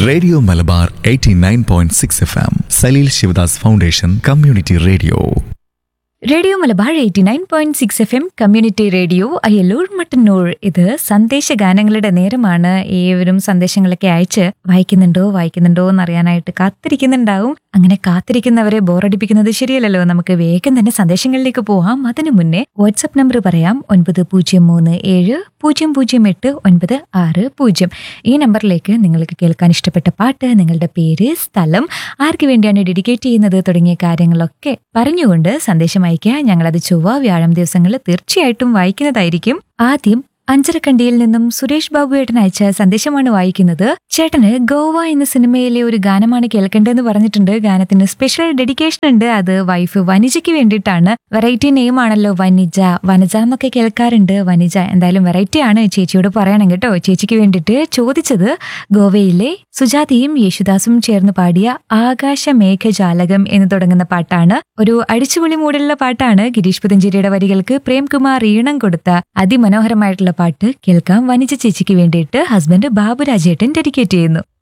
radio Malabar 89.6 F M Saleel Shivadas foundation community radio radio Malabar eighty nine point six F M community radio Ayyallur Mattannur ഇത് സന്ദേശ ഗാനങ്ങളുടെ നേരമാണ് ഏവരും സന്ദേശങ്ങളൊക്കെ അയച്ച് വായിക്കുന്നുണ്ടോ വായിക്കുന്നുണ്ടോ എന്ന് അറിയാനായിട്ട് കാത്തിരിക്കുന്നുണ്ടാവും അങ്ങനെ കാത്തിരിക്കുന്നവരെ ബോറടിപ്പിക്കുന്നത് ശരിയല്ലല്ലോ നമുക്ക് വേഗം തന്നെ സന്ദേശങ്ങളിലേക്ക് പോവാം അതിനു മുന്നേ വാട്സപ്പ് നമ്പർ പറയാം ഒൻപത് പൂജ്യം മൂന്ന് ഏഴ് പൂജ്യം പൂജ്യം എട്ട് ഒൻപത് ആറ് പൂജ്യം ഈ നമ്പറിലേക്ക് നിങ്ങൾക്ക് കേൾക്കാൻ ഇഷ്ടപ്പെട്ട പാട്ട് നിങ്ങളുടെ പേര് സ്ഥലം ആർക്ക് വേണ്ടിയാണ് ഡെഡിക്കേറ്റ് ചെയ്യുന്നത് തുടങ്ങിയ കാര്യങ്ങളൊക്കെ പറഞ്ഞുകൊണ്ട് സന്ദേശം അയക്കുക ഞങ്ങളത് ചൊവ്വ വ്യാഴം ദിവസങ്ങളിൽ തീർച്ചയായിട്ടും വായിക്കുന്നതായിരിക്കും ആദ്യം അഞ്ചരക്കണ്ടിയിൽ നിന്നും സുരേഷ് ബാബു ഏട്ടൻ അയച്ച സന്ദേശമാണ് വായിക്കുന്നത് ചേട്ടന് ഗോവ എന്ന സിനിമയിലെ ഒരു ഗാനമാണ് കേൾക്കേണ്ടതെന്ന് പറഞ്ഞിട്ടുണ്ട് ഗാനത്തിന് സ്പെഷ്യൽ ഡെഡിക്കേഷൻ ഉണ്ട് അത് വൈഫ് വനിജയ്ക്ക് വേണ്ടിയിട്ടാണ് വെറൈറ്റി നെയിം ആണല്ലോ വനിജ വനജ എന്നൊക്കെ കേൾക്കാറുണ്ട് വനിജ എന്തായാലും വെറൈറ്റി ആണ് ചേച്ചിയോട് പറയണം കേട്ടോ ചേച്ചിക്ക് വേണ്ടിയിട്ട് ചോദിച്ചത് ഗോവയിലെ സുജാതയും യേശുദാസും ചേർന്ന് പാടിയ ആകാശ മേഘജാലകം എന്ന് തുടങ്ങുന്ന പാട്ടാണ് ഒരു അടിച്ചുപൊളി മൂടുള്ള പാട്ടാണ് ഗിരീഷ് പുതഞ്ചേരിയുടെ വരികൾക്ക് പ്രേംകുമാർ ഈണം കൊടുത്ത അതിമനോഹരമായിട്ടുള്ള പാട്ട് കേൾക്കാം വനിജ ചേച്ചിക്ക് വേണ്ടിയിട്ട് ഹസ്ബൻഡ് ബാബുരാജേട്ടൻ ഡെഡിക്കേറ്റ് ചെയ്യുന്നു